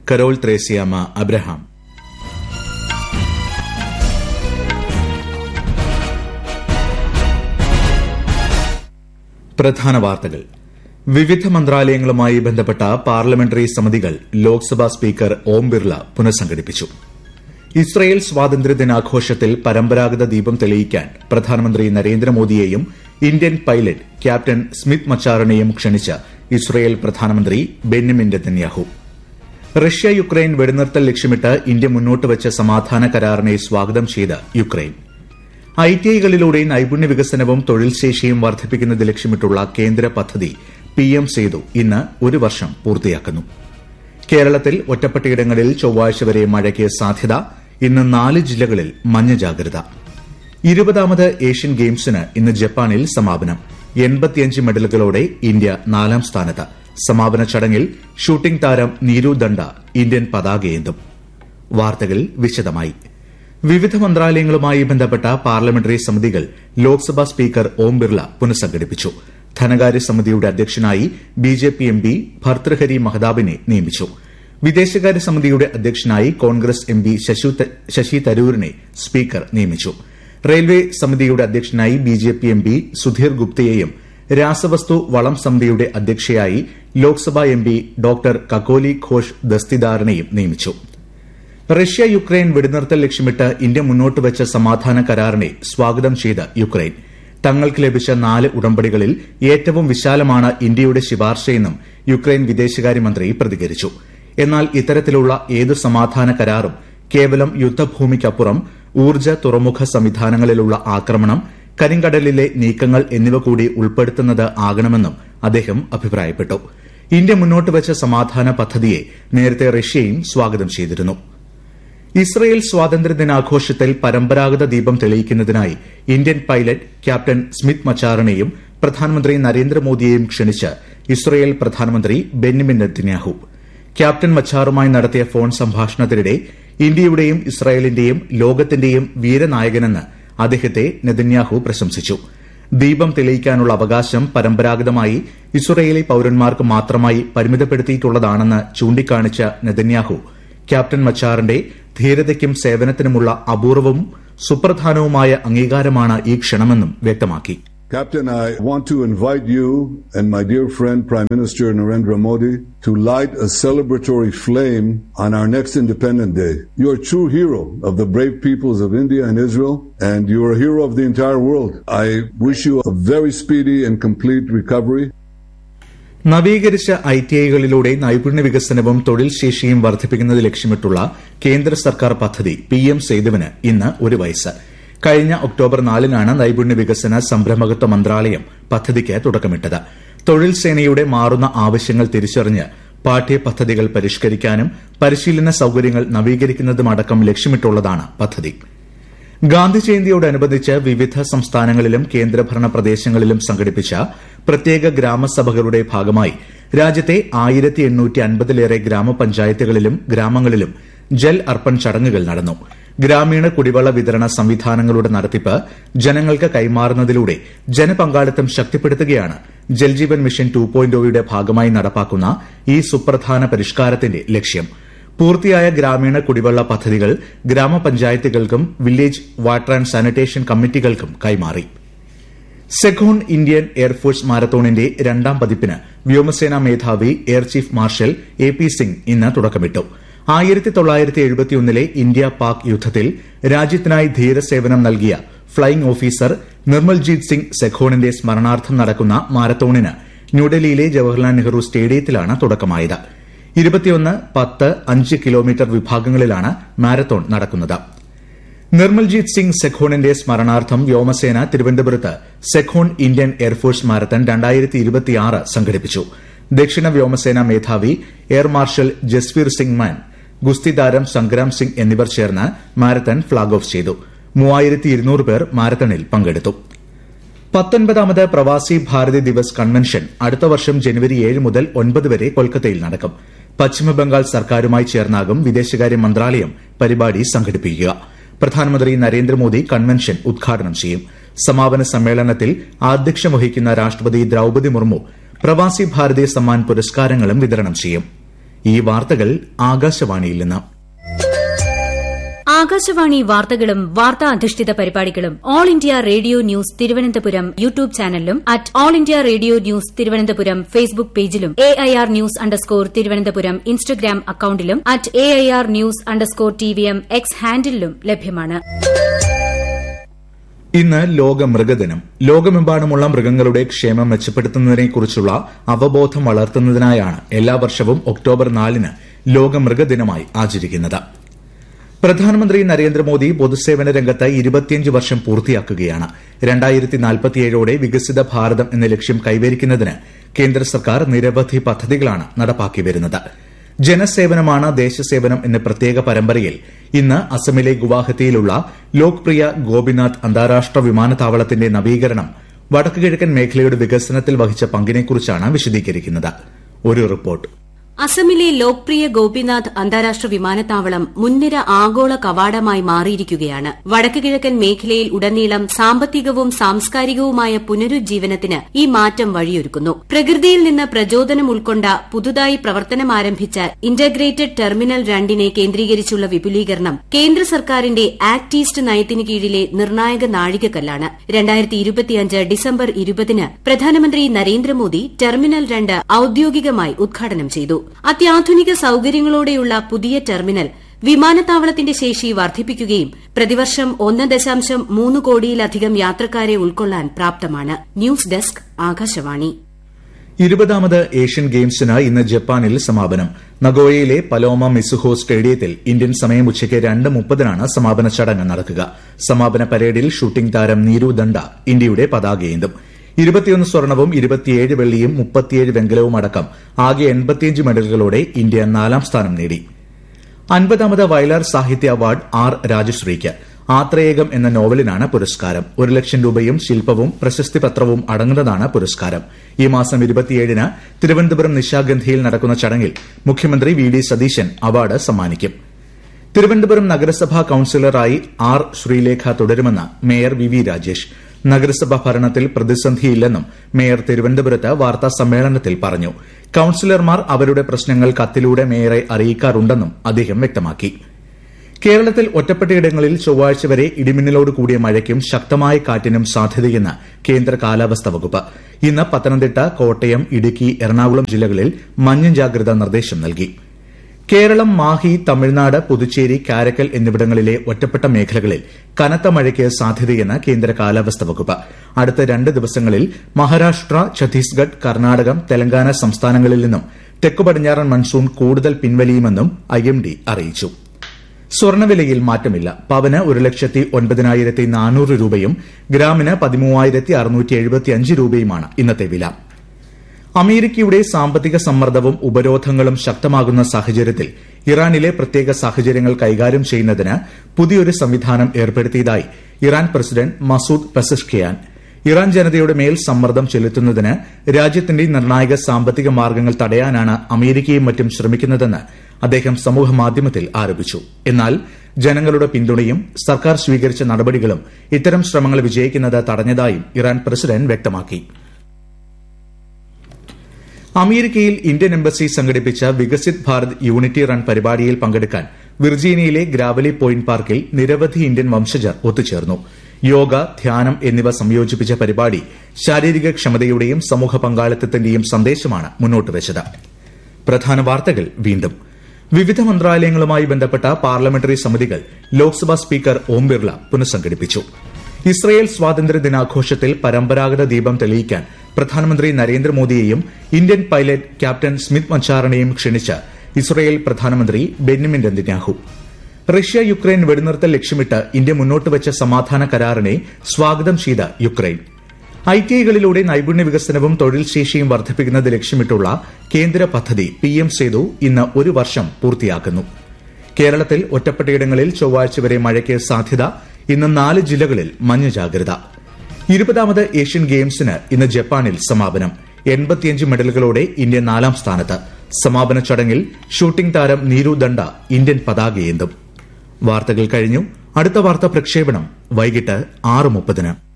Carol Thresiamma Abraham പ്രധാന വാർത്തകൾ വിവിധ മന്ത്രാലയങ്ങളുമായി ബന്ധപ്പെട്ട പാർലമെന്ററി സമിതികൾ ലോക്സഭാ സ്പീക്കർ ഓം ബിർള പുനഃസംഘടിപ്പിച്ചു ഇസ്രയേൽ സ്വാതന്ത്ര്യ ദിനാഘോഷത്തിൽ പരമ്പരാഗത ദീപം തെളിയിക്കാൻ പ്രധാനമന്ത്രി നരേന്ദ്രമോദിയെയും ഇന്ത്യൻ പൈലറ്റ് ക്യാപ്റ്റൻ സ്മിത്ത് മച്ചാറിനെയും ക്ഷണിച്ച് ഇസ്രയേൽ പ്രധാനമന്ത്രി ബെന്യമിൻ നെതന്യാഹു റഷ്യ യുക്രൈൻ വെടിനിർത്തൽ ലക്ഷ്യമിട്ട് ഇന്ത്യ മുന്നോട്ട് വച്ച സമാധാന കരാറിനെ സ്വാഗതം ചെയ്ത് യുക്രൈൻ ഐടിഐകളിലൂടെ നൈപുണ്യ വികസനവും തൊഴിൽ ശേഷിയും വർദ്ധിപ്പിക്കുന്നത് ലക്ഷ്യമിട്ടുള്ള കേന്ദ്ര പദ്ധതി പിഎം സേതു ഇന്ന് ഒരു വർഷം പൂർത്തിയാക്കുന്നു കേരളത്തിൽ ഒറ്റപ്പെട്ടയിടങ്ങളിൽ ചൊവ്വാഴ്ച വരെ മഴയ്ക്ക് സാധ്യത ഇന്ന് നാല് ജില്ലകളിൽ മഞ്ഞ ജാഗ്രത ഇരുപതാമത് ഏഷ്യൻ ഗെയിംസിന് ഇന്ന് ജപ്പാനിൽ സമാപനം എൺപത്തിയഞ്ച് മെഡലുകളോടെ ഇന്ത്യ നാലാം സ്ഥാനത്ത് സമാപന ചടങ്ങിൽ ഷൂട്ടിംഗ് താരം നീരു ദണ്ഡ ഇന്ത്യൻ പതാകയേന്തും വാർത്തകൾ വിശദമായി വിവിധ മന്ത്രാലയങ്ങളുമായി ബന്ധപ്പെട്ട പാർലമെന്ററി സമിതികൾ ലോക്സഭാ സ്പീക്കർ ഓം ബിർള പുനഃസംഘടിപ്പിച്ചു ധനകാര്യ സമിതിയുടെ അധ്യക്ഷനായി ബിജെപി എം പി ഭർത്തൃഹരി മഹതാബിനെ നിയമിച്ചു വിദേശകാര്യ സമിതിയുടെ അധ്യക്ഷനായി കോൺഗ്രസ് എം പി ശശി തരൂരിനെ സ്പീക്കർ നിയമിച്ചു റെയിൽവേ സമിതിയുടെ അധ്യക്ഷനായി ബിജെപി എം പി സുധീർ ഗുപ്തയെയും രാസവസ്തു വളം സമിതിയുടെ അധ്യക്ഷയായി Lok Sabha M P doctor Kakoli Ghosh ദസ്തിദാറിനെയും നിയമിച്ചു റഷ്യ യുക്രൈൻ വെടിനിർത്തൽ ലക്ഷ്യമിട്ട് ഇന്ത്യ മുന്നോട്ട് വച്ച സമാധാന കരാറിനെ സ്വാഗതം ചെയ്ത് യുക്രൈൻ തങ്ങൾക്ക് ലഭിച്ച നാല് ഉടമ്പടികളിൽ ഏറ്റവും വിശാലമാണ് ഇന്ത്യയുടെ ശുപാർശയെന്നും യുക്രൈൻ വിദേശകാര്യമന്ത്രി പ്രതികരിച്ചു എന്നാൽ ഇത്തരത്തിലുള്ള ഏതു സമാധാന കരാറും കേവലം യുദ്ധഭൂമിക്കപ്പുറം ഊർജ്ജ തുറമുഖ സംവിധാനങ്ങളിലുള്ള ആക്രമണം കരിങ്കടലിലെ നീക്കങ്ങൾ എന്നിവ കൂടി ഉൾപ്പെടുത്തുന്നത് ആകണമെന്നും അദ്ദേഹം അഭിപ്രായപ്പെട്ടു ഇന്ത്യ മുന്നോട്ട് വച്ച സമാധാന പദ്ധതിയെ നേരത്തെ റഷ്യയും സ്വാഗതം ചെയ്തിരുന്നു ഇസ്രയേൽ സ്വാതന്ത്ര്യ ദിനാഘോഷത്തിൽ പരമ്പരാഗത ദീപം തെളിയിക്കുന്നതിനായി ഇന്ത്യൻ പൈലറ്റ് ക്യാപ്റ്റൻ സ്മിത്ത് മച്ചാറിനെയും പ്രധാനമന്ത്രി നരേന്ദ്രമോദിയെയും ക്ഷണിച്ച് ഇസ്രയേൽ പ്രധാനമന്ത്രി ബെന്യമിൻ നെതന്യാഹു ക്യാപ്റ്റൻ മച്ചാറുമായി നടത്തിയ ഫോൺ സംഭാഷണത്തിനിടെ ഇന്ത്യയുടെയും ഇസ്രായേലിന്റെയും ലോകത്തിന്റെയും വീരനായകനെന്ന് അദ്ദേഹത്തെ നെതന്യാഹു പ്രശംസിച്ചു ദീപം തെളിയിക്കാനുള്ള അവകാശം പരമ്പരാഗതമായി ഇസ്രയേലി പൌരന്മാർക്ക് മാത്രമായി പരിമിതപ്പെടുത്തിയിട്ടുള്ളതാണെന്ന് ചൂണ്ടിക്കാണിച്ച നെതന്യാഹു ക്യാപ്റ്റൻ മച്ചാറിന്റെ ധീരതയ്ക്കും സേവനത്തിനുമുള്ള അപൂർവവും സുപ്രധാനവുമായ അംഗീകാരമാണ് ഈ ക്ഷണമെന്നും വ്യക്തമാക്കി Captain, I want to invite you and my dear friend Prime Minister Narendra Modi to light a celebratory flame on our next Independent Day. You are a true hero of the brave peoples of India and Israel, and you are a hero of the entire world. I wish you a very speedy and complete recovery. നവീകരിച്ച I T ഐകളിലൂടെ നൈപുണ്യ വികസനവും തൊഴിൽ ശേഷിയും വർദ്ധിപ്പിക്കുന്നത് ലക്ഷ്യമിട്ടുള്ള കേന്ദ്ര സർക്കാർ പദ്ധതി പി എം സേതുവിന് ഇന്ന് ഒരു വയസ്സ് കഴിഞ്ഞ ഒക്ടോബർ നാലിനാണ് നൈപുണ്യ വികസന സംരംഭകത്വ മന്ത്രാലയം പദ്ധതിക്ക് തുടക്കമിട്ടത് തൊഴിൽ സേനയുടെ മാറുന്ന ആവശ്യങ്ങൾ തിരിച്ചറിഞ്ഞ് പാഠ്യപദ്ധതികൾ പരിഷ്കരിക്കാനും പരിശീലന സൌകര്യങ്ങൾ നവീകരിക്കുന്നതുമടക്കം ലക്ഷ്യമിട്ടുള്ളതാണ് പദ്ധതി ഗാന്ധി ജയന്തിയോടനുബന്ധിച്ച് വിവിധ സംസ്ഥാനങ്ങളിലും കേന്ദ്രഭരണ പ്രദേശങ്ങളിലും സംഘടിപ്പിച്ച പ്രത്യേക ഗ്രാമസഭകളുടെ ഭാഗമായി രാജ്യത്തെ ആയിരത്തി എണ്ണൂറ്റി അൻപതിലേറെ ഗ്രാമപഞ്ചായത്തുകളിലും ഗ്രാമങ്ങളിലും ജൽ അർപ്പൺ ചടങ്ങുകൾ നടന്നു ഗ്രാമീണ കുടിവെള്ള വിതരണ സംവിധാനങ്ങളുടെ നടത്തിപ്പ് ജനങ്ങൾക്ക് കൈമാറുന്നതിലൂടെ ജനപങ്കാളിത്തം ശക്തിപ്പെടുത്തുകയാണ് ജൽജീവൻ മിഷൻ ടു പോയിന്റോയുടെ ഭാഗമായി നടപ്പാക്കുന്ന ഈ സുപ്രധാന പരിഷ്കാരത്തിന്റെ ലക്ഷ്യം പൂർത്തിയായ ഗ്രാമീണ കുടിവെള്ള പദ്ധതികൾ ഗ്രാമപഞ്ചായത്തുകൾക്കും വില്ലേജ് വാട്ടർ ആൻഡ് സാനിറ്റേഷൻ കമ്മിറ്റികൾക്കും കൈമാറി സെഖോൺ ഇന്ത്യൻ എയർഫോഴ്സ് മാരത്തോണിന്റെ രണ്ടാം പതിപ്പിന് വ്യോമസേനാ മേധാവി air chief marshal A P Singh ഇന്ന് തുടക്കമിട്ടു ആയിരത്തി തൊള്ളായിരത്തി എഴുപത്തിയൊന്നിലെ ഇന്ത്യ പാക് യുദ്ധത്തിൽ രാജ്യത്തിനായി ധീരസേവനം നൽകിയ ഫ്ളൈയിംഗ് ഓഫീസർ നിർമ്മൽജീത് സിംഗ് സെഖോണിന്റെ സ്മരണാർത്ഥം നടക്കുന്ന മാരത്തോണിന് ന്യൂഡൽഹിയിലെ ജവഹർലാൽ നെഹ്റു സ്റ്റേഡിയത്തിലാണ് തുടക്കമായത് ഇരുപത്തിയൊന്ന് പത്ത് അഞ്ച് കിലോമീറ്റർ വിഭാഗങ്ങളിലാണ് മാരത്തോൺ നടക്കുന്നത് നിർമ്മൽജീത് സിംഗ് സെഖോണിന്റെ സ്മരണാർത്ഥം വ്യോമസേന തിരുവനന്തപുരത്ത് സെഖോൺ ഇന്ത്യൻ എയർഫോഴ്സ് മാരത്തൺ രണ്ടായിരത്തി ഇരുപത്തിയാറ് സംഘടിപ്പിച്ചു ദക്ഷിണ വ്യോമസേന മേധാവി എയർ മാർഷൽ ജസ്വീർ സിംഗ് മാൻ ഗുസ്തി താരം സംഗ്രാം സിംഗ് എന്നിവർ ചേർന്ന് മാരത്തൺ ഫ്ളാഗ് ഓഫ് ചെയ്തു മൂവായിരത്തി ഇരുന്നൂറ് പേർ മാരത്തണിൽ പങ്കെടുത്തു പത്തൊൻപതാമത് പ്രവാസി ഭാരതി ദിവസ് കൺവെൻഷൻ അടുത്ത വർഷം ജനുവരി ഏഴ് മുതൽ ഒൻപത് വരെ കൊൽക്കത്തയിൽ നടക്കും പശ്ചിമബംഗാൾ സർക്കാരുമായി ചേർന്നാകും വിദേശകാര്യ മന്ത്രാലയം പരിപാടി സംഘടിപ്പിക്കുക പ്രധാനമന്ത്രി നരേന്ദ്രമോദി കൺവെൻഷൻ ഉദ്ഘാടനം ചെയ്യും സമാപന സമ്മേളനത്തിൽ ആധ്യക്ഷം വഹിക്കുന്ന രാഷ്ട്രപതി ദ്രൌപതി മുർമു പ്രവാസി ഭാരതീയ സമ്മാൻ പുരസ്കാരങ്ങളും വിതരണം ചെയ്യും ഈ വാർത്തകൾ ആകാശവാണിയിൽ നിന്ന് ആകാശവാണി വാർത്തകളും വാർത്താ അധിഷ്ഠിത പരിപാടികളും All India Radio News Thiruvananthapuram YouTube ചാനലിലും at All India Radio News Thiruvananthapuram Facebook പേജിലും A I R news underscore Thiruvananthapuram Instagram അക്കൌണ്ടിലും at A I R news underscore T V M X ഹാൻഡിലും ലഭ്യമാണ് ഇന്ന് ലോക മൃഗദിനം ലോകമെമ്പാടുമുള്ള മൃഗങ്ങളുടെ ക്ഷേമം മെച്ചപ്പെടുത്തുന്നതിനെക്കുറിച്ചുള്ള അവബോധം വളർത്തുന്നതിനായാണ് എല്ലാ വർഷവും ഒക്ടോബർ നാലിന് ലോക മൃഗദിനമായി ആചരിക്കുന്നത് പ്രധാനമന്ത്രി നരേന്ദ്രമോദി പൊതുസേവന രംഗത്ത് ഇരുപത്തിയഞ്ച് വർഷം പൂർത്തിയാക്കുകയാണ് രണ്ടായിരത്തി നാൽപ്പത്തിയേഴോടെ വികസിത ഭാരതം എന്ന ലക്ഷ്യം കൈവരിക്കുന്നതിന് കേന്ദ്ര സർക്കാർ നിരവധി പദ്ധതികളാണ് നടപ്പാക്കി വരുന്നത് ജനസേവനമാണ് ദേശസേവനം എന്ന പ്രത്യേക പരമ്പരയിൽ ഇന്ന് അസമിലെ ഗുവാഹത്തിയിലുള്ള ലോക്പ്രിയ ഗോപിനാഥ് അന്താരാഷ്ട്ര വിമാനത്താവളത്തിന്റെ നവീകരണം വടക്കുകിഴക്കൻ മേഖലയുടെ വികസനത്തിൽ വഹിച്ച പങ്കിനെക്കുറിച്ചാണ് വിശദീകരിക്കുന്നത് ഒരു റിപ്പോർട്ട് അസമിലെ ലോക്പ്രിയ ഗോപിനാഥ് അന്താരാഷ്ട്ര വിമാനത്താവളം മുൻനിര ആഗോള കവാടമായി മാറിയിരിക്കുകയാണ് വടക്ക് കിഴക്കൻ മേഖലയിൽ ഉടനീളം സാമ്പത്തികവും സാംസ്കാരികവുമായ പുനരുജ്ജീവനത്തിന് ഈ മാറ്റം വഴിയൊരുക്കുന്നു പ്രകൃതിയിൽ നിന്ന് പ്രചോദനം ഉൾക്കൊണ്ട പുതുതായി പ്രവർത്തനമാരംഭിച്ച ഇന്റഗ്രേറ്റഡ് ടെർമിനൽ രണ്ടിനെ കേന്ദ്രീകരിച്ചുള്ള വിപുലീകരണം കേന്ദ്ര സർക്കാരിന്റെ ആക്ട് ഈസ്റ്റ് നയത്തിന് കീഴിലെ നിർണായക നാഴികക്കല്ലാണ് ഡിസംബർ ഇരുപതിന് പ്രധാനമന്ത്രി നരേന്ദ്രമോദി ടെർമിനൽ രണ്ട് ഔദ്യോഗികമായി ഉദ്ഘാടനം ചെയ്തു അത്യാധുനിക സൌകര്യങ്ങളോടെയുള്ള പുതിയ ടെർമിനൽ വിമാനത്താവളത്തിന്റെ ശേഷി വർദ്ധിപ്പിക്കുകയും പ്രതിവർഷം ഒന്ന് ദശാംശം മൂന്ന് കോടിയിലധികം യാത്രക്കാരെ ഉൾക്കൊള്ളാൻ പ്രാപ്തമാണ് ന്യൂസ് ഡെസ്ക് ആകാശവാണി ഇരുപതാമത് ഏഷ്യൻ ഗെയിംസിന് ഇന്ന് ജപ്പാനിൽ സമാപനം നഗോയയിലെ പലോമ മിസുഹോ സ്റ്റേഡിയത്തിൽ ഇന്ത്യൻ സമയം ഉച്ചയ്ക്ക് രണ്ട് മുപ്പതിനാണ് സമാപന ചടങ്ങ് നടക്കുക സമാപന പരേഡിൽ ഷൂട്ടിംഗ് താരം നീരു ദണ്ഡ ഇന്ത്യയുടെ പതാകയേന്തും ഇരുപത്തിയൊന്ന് സ്വർണവും ഇരുപത്തിയേഴ് വെള്ളിയും മുപ്പത്തിയേഴ് വെങ്കലവും അടക്കം ആകെ എൺപത്തിയഞ്ച് മെഡലുകളോടെ ഇന്ത്യ നാലാം സ്ഥാനം നേടി അൻപതാമത് വയലാർ സാഹിത്യ അവാർഡ് ആർ രാജശ്രീക്ക് ആത്രേയകം എന്ന നോവലിനാണ് പുരസ്കാരം ഒരു ലക്ഷം രൂപയും ശില്പവും പ്രശസ്തി പത്രവും അടങ്ങുന്നതാണ് പുരസ്കാരം ഈ മാസം ഇരുപത്തിയേഴിന് തിരുവനന്തപുരം നിശാഗന്ധിയിൽ നടക്കുന്ന ചടങ്ങിൽ മുഖ്യമന്ത്രി വി ഡി സതീശൻ അവാർഡ് സമ്മാനിക്കും തിരുവനന്തപുരം നഗരസഭാ കൌൺസിലറായി ആർ ശ്രീലേഖ തുടരുമെന്ന് മേയർ വി വി രാജേഷ് നഗരസഭാ ഭരണത്തിൽ പ്രതിസന്ധിയില്ലെന്നും മേയർ തിരുവനന്തപുരത്ത് വാർത്താ സമ്മേളനത്തിൽ പറഞ്ഞു കൌൺസിലർമാർ അവരുടെ പ്രശ്നങ്ങൾ കത്തിലൂടെ മേയറെ അറിയിക്കാറുണ്ടെന്നും അദ്ദേഹം വ്യക്തമാക്കി കേരളത്തിൽ ഒറ്റപ്പെട്ടയിടങ്ങളിൽ ചൊവ്വാഴ്ച വരെ ഇടിമിന്നലോട് കൂടിയ മഴയ്ക്കും ശക്തമായ കാറ്റിനും സാധ്യതയെന്ന് കേന്ദ്ര കാലാവസ്ഥാ വകുപ്പ് ഇന്ന് പത്തനംതിട്ട കോട്ടയം ഇടുക്കി എറണാകുളം ജില്ലകളിൽ മഞ്ഞ ജാഗ്രതാ നിർദ്ദേശം നൽകി കേരളം മാഹി തമിഴ്നാട് പുതുച്ചേരി കാരക്കൽ എന്നിവിടങ്ങളിലെ ഒറ്റപ്പെട്ട മേഖലകളിൽ കനത്ത മഴയ്ക്ക് സാധ്യതയെന്ന് കേന്ദ്ര കാലാവസ്ഥാ വകുപ്പ് അടുത്ത രണ്ട് ദിവസങ്ങളിൽ മഹാരാഷ്ട്ര ഛത്തീസ്ഗഡ് കർണാടകം തെലങ്കാന സംസ്ഥാനങ്ങളിൽ നിന്നും തെക്കു പടിഞ്ഞാറൻ മൺസൂൺ കൂടുതൽ പിൻവലിയുമെന്നും ഐഎംഡി അറിയിച്ചു സ്വർണ്ണവിലയിൽ മാറ്റമില്ല പവന് ഒരു ലക്ഷത്തി ഒൻപതിനായിരത്തി നാനൂറ് രൂപയും ഗ്രാമിന് പതിമൂവായിരത്തി അറുന്നൂറ്റി എഴുപത്തിയഞ്ച് രൂപയുമാണ് ഇന്നത്തെ വില അമേരിക്കയുടെ സാമ്പത്തിക സമ്മർദ്ദവും ഉപരോധങ്ങളും ശക്തമാകുന്ന സാഹചര്യത്തിൽ ഇറാനിലെ പ്രത്യേക സാഹചര്യങ്ങൾ കൈകാര്യം ചെയ്യുന്നതിന് പുതിയൊരു സംവിധാനം ഏർപ്പെടുത്തിയതായി Iran president Masoud Pezeshkian Iran ജനതയുടെ മേൽ സമ്മർദ്ദം ചെലുത്തുന്നതിന് രാജ്യത്തിന്റെ നിർണായക സാമ്പത്തിക മാർഗ്ഗങ്ങൾ തടയാനാണ് അമേരിക്കയും മറ്റും ശ്രമിക്കുന്നതെന്ന് അദ്ദേഹം സമൂഹമാധ്യമത്തിൽ ആരോപിച്ചു എന്നാൽ ജനങ്ങളുടെ പിന്തുണയും സർക്കാർ സ്വീകരിച്ച നടപടികളും ഇത്തരം ശ്രമങ്ങൾ വിജയിക്കുന്നത് തടഞ്ഞതായും ഇറാൻ പ്രസിഡന്റ് വ്യക്തമാക്കി അമേരിക്കയിൽ ഇന്ത്യൻ എംബസി സംഘടിപ്പിച്ച വികസിത് ഭാരത് യൂണിറ്റി റൺ പരിപാടിയിൽ പങ്കെടുക്കാൻ വിർജീനിയയിലെ ഗ്രാവലി പോയിന്റ് പാർക്കിൽ നിരവധി ഇന്ത്യൻ വംശജർ ഒത്തുചേർന്നു യോഗ ധ്യാനം എന്നിവ സംയോജിപ്പിച്ച പരിപാടി ശാരീരിക ക്ഷമതയുടെയും സമൂഹ പങ്കാളിത്തത്തിന്റെയും സന്ദേശമാണ് മുന്നോട്ട് വെച്ചത് പ്രധാന വാർത്തകൾ വീണ്ടും വിവിധ മന്ത്രാലയങ്ങളുമായി ബന്ധപ്പെട്ട പാർലമെന്ററി സമിതികൾ ലോക്സഭാ സ്പീക്കർ ഓം ബിർള പുനഃസംഘടിപ്പിച്ചു ഇസ്രയേൽ സ്വാതന്ത്ര്യ ദിനാഘോഷത്തിൽ പരമ്പരാഗത ദീപം തെളിയിക്കാൻ പ്രധാനമന്ത്രി നരേന്ദ്രമോദിയെയും ഇന്ത്യൻ പൈലറ്റ് ക്യാപ്റ്റൻ സ്മിത് മച്ചാറിനെയും ക്ഷണിച്ച് ഇസ്രയേൽ പ്രധാനമന്ത്രി ബെന്യമിൻ നെതന്യാഹു റഷ്യ യുക്രൈൻ വെടിനിർത്തൽ ലക്ഷ്യമിട്ട് ഇന്ത്യ മുന്നോട്ട് വെച്ച സമാധാന കരാറിനെ സ്വാഗതം ചെയ്ത യുക്രൈൻ ഐടിഐകളിലൂടെ നൈപുണ്യ വികസനവും തൊഴിൽ ശേഷിയും വർദ്ധിപ്പിക്കുന്നത് ലക്ഷ്യമിട്ടുള്ള കേന്ദ്ര പദ്ധതി പിഎം സേതു ഇന്ന് ഒരു വർഷം പൂർത്തിയാക്കുന്നു കേരളത്തിൽ ഒറ്റപ്പെട്ടയിടങ്ങളിൽ ചൊവ്വാഴ്ച വരെ മഴയ്ക്ക് സാധ്യത ഇന്ന് നാല് ജില്ലകളിൽ മഞ്ഞ ജാഗ്രത ഇരുപതാമത് ഏഷ്യൻ ഗെയിംസിന് ഇന്ന് ജപ്പാനിൽ സമാപനം എൺപത്തിയഞ്ച് മെഡലുകളോടെ ഇന്ത്യ നാലാം സ്ഥാനത്ത് സമാപന ചടങ്ങിൽ ഷൂട്ടിംഗ് താരം നീരു ദണ്ഡ ഇന്ത്യൻ പതാകയേന്തും വാർത്തകൾ കഴിഞ്ഞു അടുത്ത വാർത്താ പ്രക്ഷേപണം വൈകിട്ട് ആറ് മുപ്പതിന്